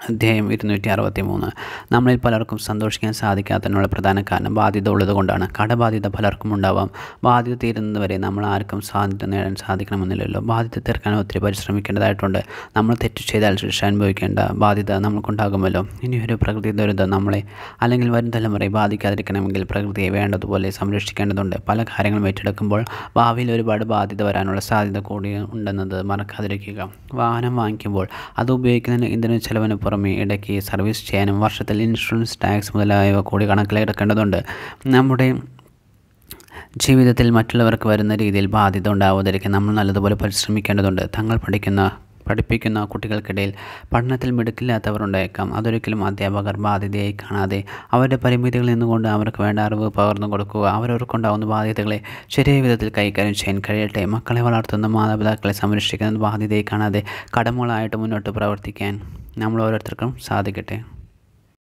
അധ്യായം ഇരുന്നൂറ്റി അറുപത്തി മൂന്ന് നമ്മളിൽ പലർക്കും സന്തോഷിക്കാൻ സാധിക്കാത്തതിനുള്ള പ്രധാന കാരണം ബാധ്യത ഉള്ളതുകൊണ്ടാണ് കടബാധ്യത പലർക്കും ഉണ്ടാവാം ബാധ്യത തീരുന്നതുവരെ നമ്മൾ ആർക്കും സാധ്യത നേടാൻ സാധിക്കണമെന്നില്ലല്ലോ ബാധ്യത തീർക്കാൻ ഒത്തിരി പരിശ്രമിക്കേണ്ടതായിട്ടുണ്ട് നമ്മൾ തെറ്റ് ചെയ്താൽ ശിക്ഷ അനുഭവിക്കേണ്ട ബാധ്യത നമുക്കുണ്ടാകുമല്ലോ ഇനിയൊരു പ്രകൃതി ദുരിതം നമ്മളെ അല്ലെങ്കിൽ വരും തലമുറയെ ബാധിക്കാതിരിക്കണമെങ്കിൽ പ്രകൃതിയെ വേണ്ടതുപോലെ സംരക്ഷിക്കേണ്ടതുണ്ട് പല കാര്യങ്ങളും ഏറ്റെടുക്കുമ്പോൾ ഭാവിയിൽ ഒരുപാട് ബാധ്യത വരാനുള്ള സാധ്യത കൂടി ഉണ്ടെന്നത് മറക്കാതിരിക്കുക വാഹനം വാങ്ങിക്കുമ്പോൾ അത് ഉപയോഗിക്കുന്നതിന് ഇന്ധന ചെലവിന് പുറമെ ഇടയ്ക്ക് സർവീസ് ചെയ്യാനും വർഷത്തിൽ ഇൻഷുറൻസ് ടാക്സ് മുതലായവ കൂടി കണക്കിലെടുക്കേണ്ടതുണ്ട് നമ്മുടെ ജീവിതത്തിൽ മറ്റുള്ളവർക്ക് വരുന്ന രീതിയിൽ ബാധ്യത ഉണ്ടാവാതിരിക്കാൻ നമ്മൾ നല്ലതുപോലെ പരിശ്രമിക്കേണ്ടതുണ്ട് തങ്ങൾ പഠിക്കുന്ന പഠിപ്പിക്കുന്ന കുട്ടികൾക്കിടയിൽ പഠനത്തിൽ മിടുക്കില്ലാത്തവർ ഉണ്ടായേക്കാം അതൊരിക്കലും അധ്യാപകർ ബാധ്യതയായി കാണാതെ അവരുടെ പരിമിതികളിൽ നിന്നുകൊണ്ട് അവർക്ക് വേണ്ട അറിവ് പകർന്നു കൊടുക്കുക അവരവർക്കുണ്ടാകുന്ന ബാധ്യതകളെ ശരിയായ വിധത്തിൽ കൈകാര്യം ചെയ്യാൻ കഴിയട്ടെ മക്കളെ വളർത്തുന്ന മാതാപിതാക്കളെ സംരക്ഷിക്കുന്നത് ബാധ്യതയായി കാണാതെ കടമകളായിട്ട് മുന്നോട്ട് പ്രവർത്തിക്കാൻ നമ്മൾ ഓരോരുത്തർക്കും സാധിക്കട്ടെ